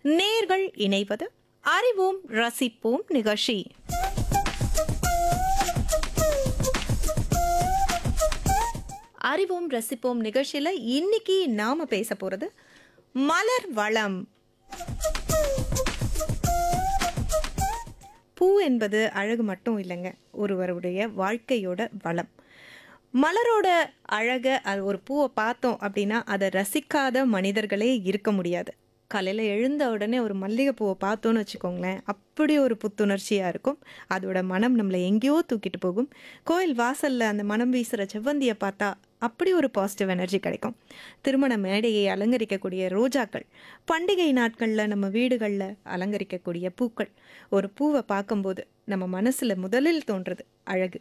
நேர்கள் இணைவது அறிவோம் ரசிப்போம் நிகழ்ச்சி அறிவோம் ரசிப்போம் நிகழ்ச்சியில இன்னைக்கு நாம பேச போறது மலர் வளம் பூ என்பது அழகு மட்டும் இல்லைங்க ஒருவருடைய வாழ்க்கையோட வளம் மலரோட அழக அது ஒரு பூவை பார்த்தோம் அப்படின்னா அதை ரசிக்காத மனிதர்களே இருக்க முடியாது காலையில் எழுந்த உடனே ஒரு மல்லிகைப்பூவை பார்த்தோன்னு வச்சுக்கோங்களேன் அப்படி ஒரு புத்துணர்ச்சியாக இருக்கும் அதோட மனம் நம்மளை எங்கேயோ தூக்கிட்டு போகும் கோயில் வாசலில் அந்த மனம் வீசுகிற செவ்வந்தியை பார்த்தா அப்படி ஒரு பாசிட்டிவ் எனர்ஜி கிடைக்கும் திருமண மேடையை அலங்கரிக்கக்கூடிய ரோஜாக்கள் பண்டிகை நாட்களில் நம்ம வீடுகளில் அலங்கரிக்கக்கூடிய பூக்கள் ஒரு பூவை பார்க்கும்போது நம்ம மனசில் முதலில் தோன்றது அழகு